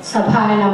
సభాయ నమ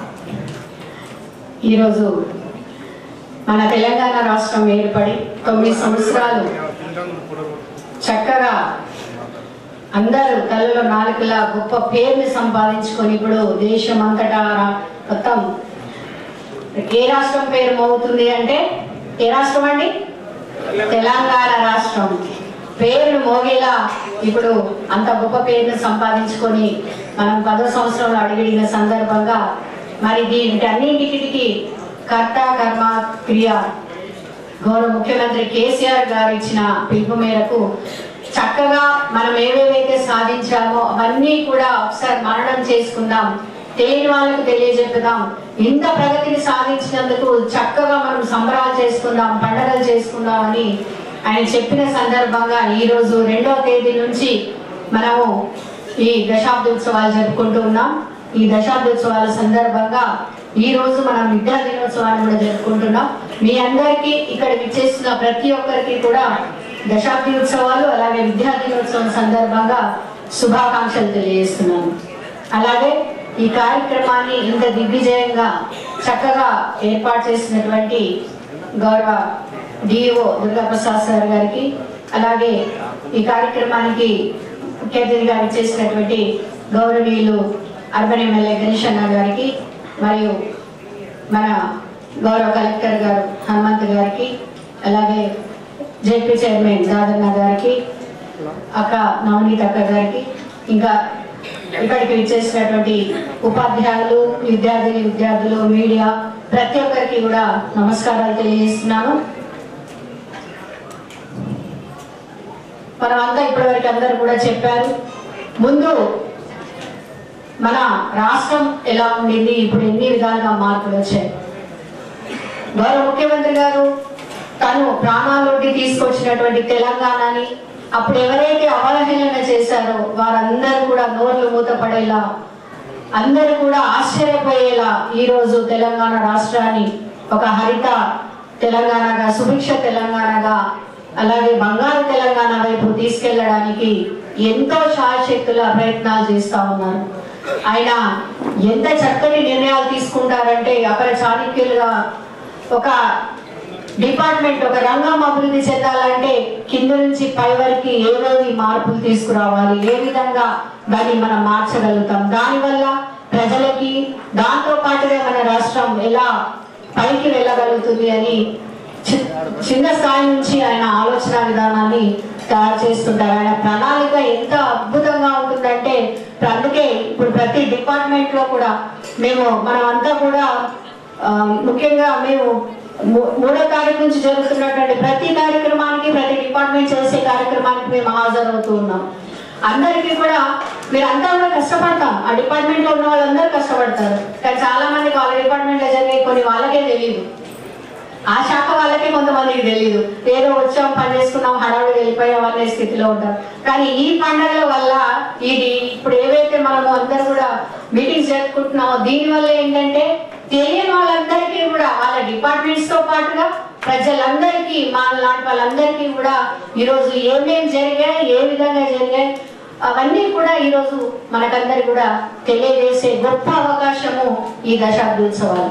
ఈరోజు మన తెలంగాణ రాష్ట్రం ఏర్పడి తొమ్మిది సంవత్సరాలు చక్కగా అందరూ కళ్ళలో నాలుకలా గొప్ప పేరుని సంపాదించుకొని ఇప్పుడు దేశం అంతటా రా- మొత్తం ఏ రాష్ట్రం పేరు మోగుతుంది అంటే ఏ రాష్ట్రం అండి తెలంగాణ రాష్ట్రం పేరును మోగేలా ఇప్పుడు అంత గొప్ప పేరును సంపాదించుకొని మనం పదో సంవత్సరంలో అడిగిన సందర్భంగా మరి దీనికి అన్నింటికి కర్త కర్మ క్రియ గౌరవ ముఖ్యమంత్రి కేసీఆర్ గారు ఇచ్చిన పిలుపు మేరకు చక్కగా మనం ఏవేవైతే సాధించామో అవన్నీ కూడా ఒకసారి మననం చేసుకుందాం తెలియని వాళ్ళకు తెలియజెప్పుదాం ఇంత ప్రగతిని సాధించినందుకు చక్కగా మనం సంబరాలు చేసుకుందాం పండగలు చేసుకుందాం అని ఆయన చెప్పిన సందర్భంగా ఈ రోజు రెండవ తేదీ నుంచి మనము ఈ దశాబ్దోత్సవాలు జరుపుకుంటూ ఉన్నాం ఈ దశాబ్దోత్సవాల సందర్భంగా ఈ రోజు మనం విద్యా దినోత్సవాన్ని కూడా జరుపుకుంటున్నాం మీ అందరికీ ఇక్కడ విచ్చేస్తున్న ప్రతి ఒక్కరికి కూడా దశాబ్ది ఉత్సవాలు అలాగే విద్యా దినోత్సవం సందర్భంగా శుభాకాంక్షలు తెలియజేస్తున్నాను అలాగే ఈ కార్యక్రమాన్ని ఇంత దిగ్విజయంగా చక్కగా ఏర్పాటు చేసినటువంటి గౌరవ డిఓ దుర్గాప్రసాద్ సార్ గారికి అలాగే ఈ కార్యక్రమానికి ముఖ్య అతిథిగా ఇచ్చేసినటువంటి గౌరవనీయులు అర్బన్ ఎమ్మెల్యే గణేష్ అన్న గారికి మరియు మన గౌరవ కలెక్టర్ గారు హనుమంత్ గారికి అలాగే జెడ్పీ చైర్మన్ దాదన్న గారికి అక్క నవనీత్ అక్క గారికి ఇంకా ఇక్కడికి విచ్చేసినటువంటి ఉపాధ్యాయులు విద్యార్థిని విద్యార్థులు మీడియా ప్రతి ఒక్కరికి కూడా నమస్కారాలు తెలియజేస్తున్నాను మనమంతా ఇప్పటివరకు అందరూ కూడా చెప్పారు ముందు మన రాష్ట్రం ఎలా ఉండింది ఇప్పుడు ఎన్ని విధాలుగా మార్పులు వచ్చాయి గౌరవ ముఖ్యమంత్రి గారు తను ప్రాణాలొడ్డి తీసుకొచ్చినటువంటి తెలంగాణని అప్పుడు ఎవరైతే అవహేళన చేశారో వారందరూ కూడా నోర్లు మూతపడేలా అందరూ కూడా ఆశ్చర్యపోయేలా ఈ రోజు తెలంగాణ రాష్ట్రాన్ని ఒక హరిత తెలంగాణగా సుభిక్ష తెలంగాణగా అలాగే బంగారు తెలంగాణ వైపు తీసుకెళ్లడానికి ఎంతో శాయశక్తుల ప్రయత్నాలు చేస్తా ఉన్నారు ఆయన ఎంత చక్కటి నిర్ణయాలు తీసుకుంటారంటే అపర చాణక్యులుగా ఒక డిపార్ట్మెంట్ ఒక రంగం అభివృద్ధి చెందాలంటే కింద నుంచి పై వరకు ఏవేవి మార్పులు తీసుకురావాలి ఏ విధంగా దాన్ని మనం మార్చగలుగుతాం దానివల్ల ప్రజలకి దాంతో పాటుగా మన రాష్ట్రం ఎలా పైకి వెళ్ళగలుగుతుంది అని చి- చిన్న స్థాయి నుంచి ఆయన ఆలోచన విధానాన్ని తయారు చేస్తుంటారు ఆయన ప్రణాళిక ఎంత అద్భుతంగా ఉంటుందంటే అందుకే ఇప్పుడు ప్రతి డిపార్ట్మెంట్ లో కూడా మేము మనం అంతా కూడా ఆ, ముఖ్యంగా మేము మూ- మూడో తారీఖు నుంచి జరుగుతున్నటువంటి ప్రతి కార్యక్రమానికి ప్రతి డిపార్ట్మెంట్ చేసే కార్యక్రమానికి మేము హాజరవుతూ ఉన్నాం అందరికీ కూడా మీరు అంతా కూడా కష్టపడతాం ఆ డిపార్ట్మెంట్ లో ఉన్న వాళ్ళందరూ కష్టపడతారు కానీ చాలా మందికి వాళ్ళ డిపార్ట్మెంట్ లో జరిగే కొన్ని వాళ్ళకే తెలియదు ఆ శాఖ వాళ్ళకే కొంతమందికి తెలియదు ఏదో వచ్చాం పని చేసుకున్నాం హడావిడి వెళ్ళిపోయాం అనే స్థితిలో ఉంటారు కానీ ఈ పండుగల వల్ల ఇది ఇప్పుడు ఏవైతే మనము అందరూ కూడా మీటింగ్స్ జరుపుకుంటున్నామో దీని వల్ల ఏంటంటే తెలియని వాళ్ళందరికీ కూడా వాళ్ళ డిపార్ట్మెంట్స్ తో పాటుగా ప్రజలందరికీ మా లాంటి వాళ్ళందరికీ కూడా ఈరోజు ఏమేమి జరిగాయి ఏ విధంగా జరిగాయి అవన్నీ కూడా ఈరోజు మనకందరికి కూడా తెలియజేసే గొప్ప అవకాశము ఈ దశాబ్ది ఉత్సవాలు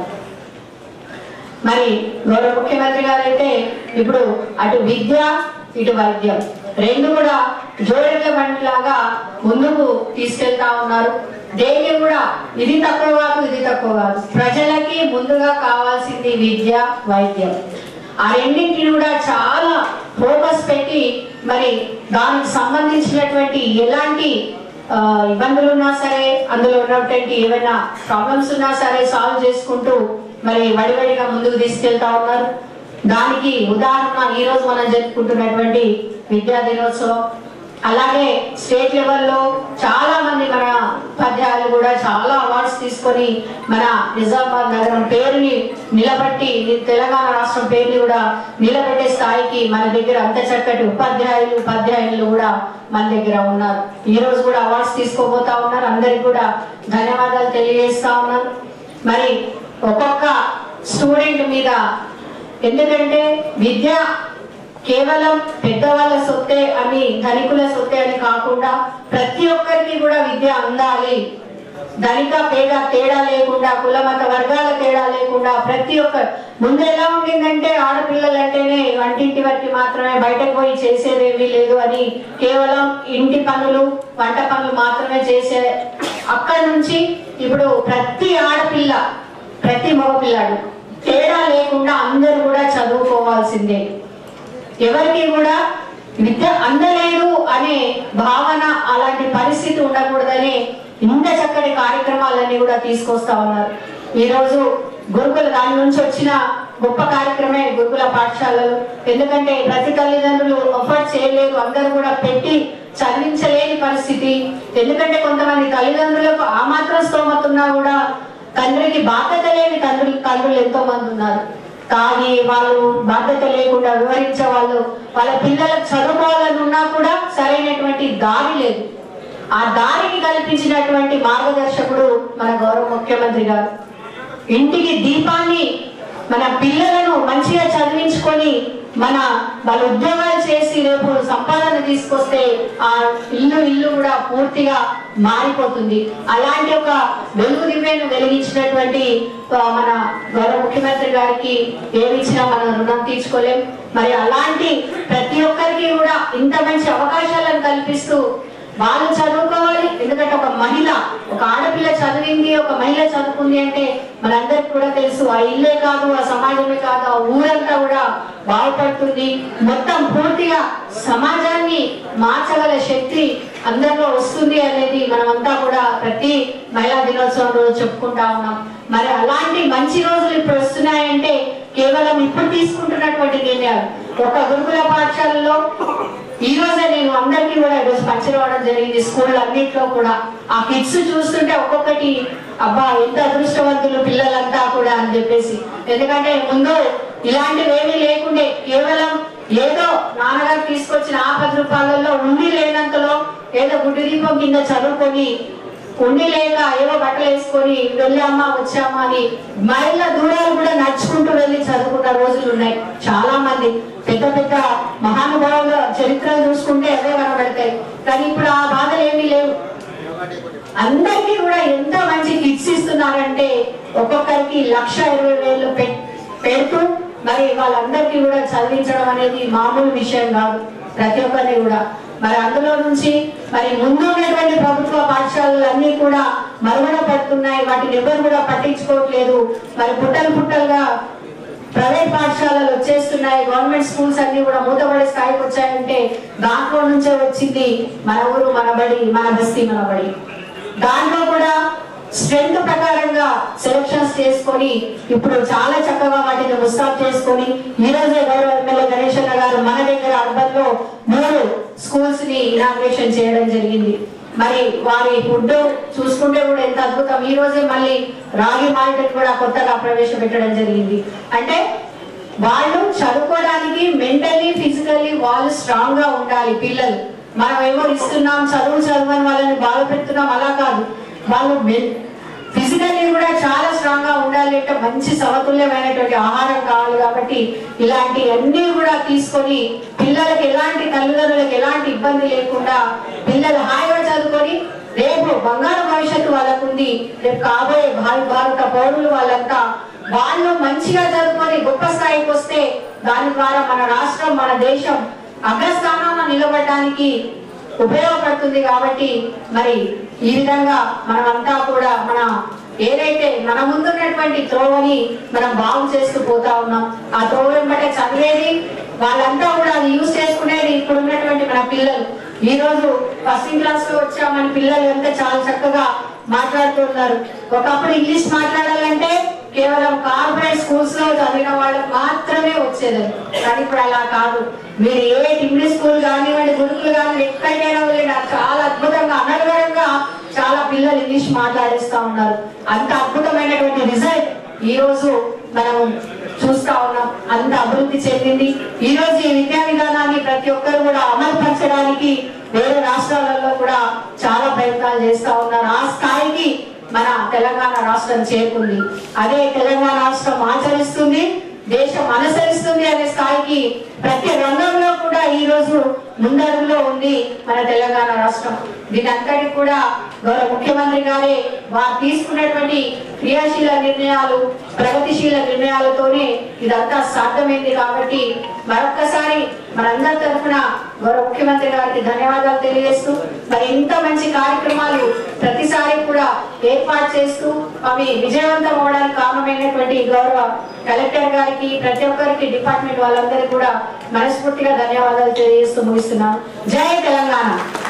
మరి గౌరవ ముఖ్యమంత్రి గారు అయితే ఇప్పుడు అటు విద్య ఇటు వైద్యం రెండు కూడా జోడెడ్ల బండిలాగా ముందుకు తీసుకెళ్తా ఉన్నారు దేన్ని కూడా ఇది తక్కువ కాదు ఇది తక్కువ కాదు ప్రజలకి ముందుగా కావాల్సింది విద్య వైద్యం ఆ రెండింటిని కూడా చాలా ఫోకస్ పెట్టి మరి దానికి సంబంధించినటువంటి ఎలాంటి ఆ, ఇబ్బందులు ఉన్నా సరే అందులో ఉన్నటువంటి ఏమైనా ప్రాబ్లమ్స్ ఉన్నా సరే సాల్వ్ చేసుకుంటూ మరి వడివడిగా ముందుకు తీసుకెళ్తా ఉన్నారు దానికి ఉదాహరణ ఈ రోజు మనం జరుపుకుంటున్నటువంటి విద్యా దినోత్సవం అలాగే స్టేట్ లెవెల్లో చాలా మంది మన ఉపాధ్యాయులు కూడా చాలా అవార్డ్స్ తీసుకొని మన నిజామాబాద్ నగరం పేరుని నిలబట్టి తెలంగాణ రాష్ట్రం పేరుని కూడా నిలబెట్టే స్థాయికి మన దగ్గర అంత చక్కటి ఉపాధ్యాయులు ఉపాధ్యాయులు కూడా మన దగ్గర ఉన్నారు ఈ రోజు కూడా అవార్డ్స్ తీసుకోబోతా ఉన్నారు అందరికి కూడా ధన్యవాదాలు తెలియజేస్తా ఉన్నారు మరి ఒక్కొక్క స్టూడెంట్ మీద ఎందుకంటే విద్య కేవలం పెద్దవాళ్ళ సొత్తే అని ధనికుల సొత్తే అని కాకుండా ప్రతి ఒక్కరికి కూడా విద్య అందాలి ధనిక పేద తేడా లేకుండా కుల మత వర్గాల తేడా లేకుండా ప్రతి ఒక్క ముందు ఎలా ఉండిందంటే ఆడపిల్లలు అంటేనే వంటింటి వరకు మాత్రమే బయటకు పోయి చేసేదేమీ లేదు అని కేవలం ఇంటి పనులు వంట పనులు మాత్రమే చేసే అక్కడి నుంచి ఇప్పుడు ప్రతి ఆడపిల్ల ప్రతి మగపిల్లాడు తేడా లేకుండా అందరూ కూడా చదువుకోవాల్సిందే ఎవరికి కూడా విద్య అందలేదు అనే భావన అలాంటి పరిస్థితి ఉండకూడదని ఇంత చక్కటి కార్యక్రమాలన్నీ కూడా తీసుకొస్తా ఉన్నారు ఈ రోజు గురుకుల దాని నుంచి వచ్చిన గొప్ప కార్యక్రమే గురుకుల పాఠశాలలు ఎందుకంటే ప్రతి తల్లిదండ్రులు అఫోర్డ్ చేయలేరు అందరూ కూడా పెట్టి చదివించలేని పరిస్థితి ఎందుకంటే కొంతమంది తల్లిదండ్రులకు ఆ మాత్రం స్తోమత ఉన్నా కూడా తండ్రికి బాధ్యత లేని తండ్రులు తండ్రులు ఎంతో మంది ఉన్నారు కానీ వాళ్ళు బాధ్యత లేకుండా వివరించే వాళ్ళు వాళ్ళ పిల్లలకు చదువుకోవాలని ఉన్నా కూడా సరైనటువంటి దారి లేదు ఆ దారిని కల్పించినటువంటి మార్గదర్శకుడు మన గౌరవ ముఖ్యమంత్రి గారు ఇంటికి దీపాన్ని మన పిల్లలను మంచిగా చదివించుకొని మన వాళ్ళ ఉద్యోగాలు చేసి రేపు సంపాదన తీసుకొస్తే ఆ ఇల్లు ఇల్లు కూడా పూర్తిగా మారిపోతుంది అలాంటి ఒక వెలుగు దివ్యను వెలిగించినటువంటి ఆ, మన గౌరవ ముఖ్యమంత్రి గారికి ఏమి ఇచ్చినా మనం రుణం తీర్చుకోలేం మరి అలాంటి ప్రతి ఒక్కరికి కూడా ఇంత మంచి అవకాశాలను కల్పిస్తూ వాళ్ళు చదువుకోవాలి ఎందుకంటే ఒక మహిళ ఒక ఆడపిల్ల చదివింది ఒక మహిళ చదువుకుంది అంటే మనందరికి కూడా తెలుసు ఆ ఇల్లే కాదు ఆ సమాజమే కాదు ఆ ఊరంతా కూడా బాగుపడుతుంది మొత్తం పూర్తిగా సమాజాన్ని మార్చగల శక్తి అందరిలో వస్తుంది అనేది మనమంతా కూడా ప్రతి మహిళా దినోత్సవం రోజు చెప్పుకుంటా ఉన్నాం మరి అలాంటి మంచి రోజులు ఇప్పుడు వస్తున్నాయంటే కేవలం ఇప్పుడు తీసుకుంటున్నటువంటి నిర్ణయాలు ఒక గురుకుల పాఠశాలలో ఈ రోజే నేను అందరికీ కూడా ఈరోజు పంచడం జరిగింది స్కూల్ అన్నింటిలో కూడా ఆ కిడ్స్ చూస్తుంటే ఒక్కొక్కటి అబ్బా ఎంత అదృష్టవంతులు పిల్లలంతా కూడా అని చెప్పేసి ఎందుకంటే ముందు ఇలాంటివి ఏమీ లేకుండే కేవలం ఏదో నాన్నగారు తీసుకొచ్చిన ఆ పది రూపాయలలో ఉండి లేనంతలో ఏదో గుడ్డి దీపం కింద చదువుకొని ఉండి లేక ఏవో బట్టలు వేసుకొని వెళ్ళామా వచ్చామా అని మైళ్ళ దూరాలు కూడా నడుచుకుంటూ వెళ్ళి చదువుకున్న రోజులు ఉన్నాయి చాలా మంది పెద్ద పెద్ద మహానుభావుల చరిత్రలు చూసుకుంటే అవే కనబడతాయి కానీ ఇప్పుడు ఆ బాధలు ఏమీ లేవు అందరికీ కూడా ఎంత మంచి కిట్స్ ఇస్తున్నారంటే ఒక్కొక్కరికి లక్ష ఇరవై వేలు పె- పెడుతూ మరి వాళ్ళందరికీ కూడా చదివించడం అనేది మామూలు విషయం కాదు ప్రతి ఒక్కరిని కూడా మరి అందులో నుంచి మరి ముందు ఉన్నటువంటి ప్రభుత్వ పాఠశాలలు అన్ని కూడా మరుగున పడుతున్నాయి వాటిని ఎవరు కూడా పట్టించుకోవట్లేదు మరి పుట్టలు పుట్టలుగా ప్రైవేట్ పాఠశాలలు వచ్చేస్తున్నాయి గవర్నమెంట్ స్కూల్స్ అన్ని కూడా మూతపడే స్థాయికి వచ్చాయంటే దాంట్లో నుంచే వచ్చింది మన ఊరు మన బడి మన బస్తీ మన బడి దాంట్లో కూడా స్ట్రెంత్ ప్రకారంగా సెలక్షన్స్ చేసుకొని ఇప్పుడు చాలా చక్కగా వాటిని ముస్తాబ్ చేసుకొని ఈ రోజే గౌరవ ఎమ్మెల్యే గణేష్ అన్న గారు మన దగ్గర అర్బన్ లో మూడు స్కూల్స్ ని ఇనాగ్రేషన్ చేయడం జరిగింది మరి వారి ఫుడ్ చూసుకుంటే కూడా ఎంత అద్భుతం ఈ రోజే మళ్ళీ రాగి మాల్ట్ కూడా కొత్తగా ప్రవేశపెట్టడం జరిగింది అంటే వాళ్ళు చదువుకోవడానికి మెంటల్లీ ఫిజికల్లీ వాళ్ళు స్ట్రాంగ్ గా ఉండాలి పిల్లలు మనం ఏమో ఇస్తున్నాం చదువు చదువని వాళ్ళని బాధ పెడుతున్నాం అలా కాదు వాళ్ళు ఫిజికల్లీ కూడా చాలా స్ట్రాంగ్ గా ఉండాలి అంటే మంచి సమతుల్యమైనటువంటి ఆహారం కావాలి కాబట్టి ఇలాంటి అన్ని కూడా తీసుకొని పిల్లలకి ఎలాంటి తల్లిదండ్రులకు ఎలాంటి ఇబ్బంది లేకుండా పిల్లలు హాయిగా చదువుకొని రేపు బంగారు భవిష్యత్తు వాళ్ళకు ఉంది రేపు కాబోయే భావి భారత పౌరులు వాళ్ళంతా వాళ్ళు మంచిగా చదువుకొని గొప్ప స్థాయికి వస్తే దాని ద్వారా మన రాష్ట్రం మన దేశం అగ్రస్థానంలో నిలబడడానికి ఉపయోగపడుతుంది కాబట్టి మరి ఈ విధంగా మనమంతా కూడా మన ఏదైతే మన ముందున్నటువంటి త్రోవని మనం బాగు చేస్తూ పోతా ఉన్నాం ఆ త్రోవ వెంబటే చదివేది వాళ్ళంతా కూడా అది యూజ్ చేసుకునేది ఇప్పుడు ఉన్నటువంటి మన పిల్లలు ఈ రోజు ఫస్ట్ క్లాస్ లో వచ్చామని పిల్లలు ఎంత చాలా చక్కగా మాట్లాడుతున్నారు ఒకప్పుడు ఇంగ్లీష్ మాట్లాడాలంటే కేవలం కార్పొరేట్ స్కూల్స్ లో చదివిన వాళ్ళకి మాత్రమే వచ్చేది కానీ ఇప్పుడు అలా కాదు మీరు ఏ ఇంగ్లీష్ స్కూల్ కానివ్వండి గురుకులు కానివ్వండి ఎక్కడికైనా వెళ్ళండి అది చాలా అద్భుతంగా అనర్గళంగా చాలా పిల్లలు ఇంగ్లీష్ మాట్లాడేస్తా ఉన్నారు అంత అద్భుతమైనటువంటి రిజల్ట్ ఈ రోజు మనం చూస్తా ఉన్నాం అంత అభివృద్ధి చెందింది ఈ రోజు ఈ విద్యా విధానాన్ని ప్రతి ఒక్కరు కూడా అమలు పరచడానికి వేరే రాష్ట్రాలలో కూడా చాలా ప్రయత్నాలు చేస్తా ఉన్నారు ఆ స్థాయికి మన తెలంగాణ రాష్ట్రం చేరుకుంది అదే తెలంగాణ రాష్ట్రం ఆచరిస్తుంది దేశం అనుసరిస్తుంది అనే స్థాయికి ప్రతి రంగంలో కూడా ఈ రోజు ముందడుగులో ఉంది మన తెలంగాణ రాష్ట్రం దీని అంతటి కూడా గౌరవ ముఖ్యమంత్రి గారే వారు తీసుకున్నటువంటి క్రియాశీల నిర్ణయాలు ప్రగతిశీల నిర్ణయాలతోనే ఇదంతా సాధ్యమైంది కాబట్టి మరొక్కసారి మనందరి తరఫున గౌరవ ముఖ్యమంత్రి గారికి ధన్యవాదాలు తెలియజేస్తూ మరి ఇంత మంచి కార్యక్రమాలు ప్రతిసారి కూడా ఏర్పాటు చేస్తూ అవి విజయవంతం అవడానికి కారణమైనటువంటి గౌరవ కలెక్టర్ గారికి ప్రతి ఒక్కరికి డిపార్ట్మెంట్ వాళ్ళందరికీ కూడా మనస్ఫూర్తిగా ధన్యవాదాలు తెలియజేస్తూ ముగిస్తున్నాను జై తెలంగాణ